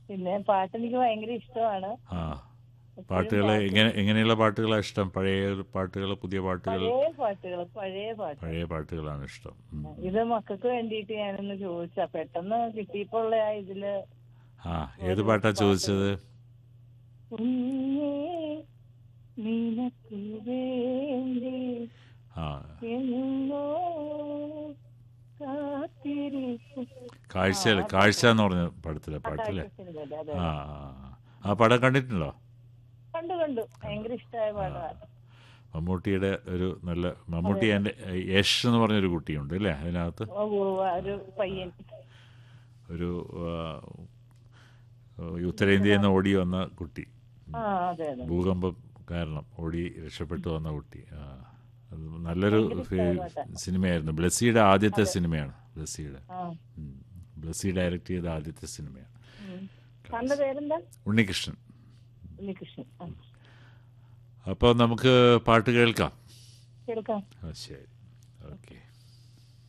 പിന്നെ പാട്ട് എനിക്ക് ഭയങ്കര ഇഷ്ടമാണ് ആ പാട്ടുകൾ എങ്ങനെ എങ്ങനെയുള്ള പാട്ടുകളാണ് ഇഷ്ടം പഴയ പാട്ടുകൾ പുതിയ പാട്ടുകൾ പഴയ പാട്ടുകൾ പഴയ പാട്ട് പഴയ പാട്ടുകളാണ് ഇഷ്ടം ഉം. ഇത് മക്കൾക്ക് വേണ്ടിയിട്ട് ഞാനൊന്ന് ചോദിച്ചാ പെട്ടെന്ന് കിട്ടിയപ്പോൾ ഉള്ള ആ ഇതില് ആ ഏത് പാട്ടാ ചോദിച്ചത് കുഞ്ഞേ നിനക്ക് വേണ്ടി ആ എന്നോ കാത്തിരിക്കും കാഴ്ച കാഴ്ച എന്ന് പറഞ്ഞ പടത്തിലെ പാട്ടല്ലേ സിനിമയില്, അതെ. ആ ആ. ആ പടം കണ്ടിട്ടുണ്ടോ കണ്ടു കണ്ടു ഭയങ്കര ഇഷ്ടമായ പാട്ടാണ് മമ്മൂട്ടിയുടെ ഒരു നല്ല മമ്മൂട്ടി എൻ്റെ യശ് എന്ന് പറഞ്ഞൊരു കുട്ടിയുണ്ട് അല്ലേ അതിനകത്ത് ഓ, ഓ, ഒരു പയ്യൻ ഒരു ആ, ഉത്തരേന്ത്യയിൽ നിന്ന് ഓടി വന്ന കുട്ടി ആ അതെ അതെ ഭൂകമ്പം കാരണം ഓടി രക്ഷപ്പെട്ടു വന്ന കുട്ടി ആ, അത് നല്ലൊരു ഫി- സിനിമയായിരുന്നു ബ്ലസ്സിയുടെ ആദ്യത്തെ സിനിമയാണ് ബ്ലസ്സിയുടെ ആ ഉം. ബ്ലസ്സി ഡയറക്റ്റ് ചെയ്ത ആദ്യത്തെ സിനിമയാണ് ഉം. സാറിന്റെ പേരെന്താ ഉണ്ണികൃഷ്ണൻ ഉണ്ണികൃഷ്ണൻ ആ, അപ്പോൾ നമുക്ക് പാട്ട് കേൾക്കാം കേൾക്കാം ആ ശരി ഓക്കെ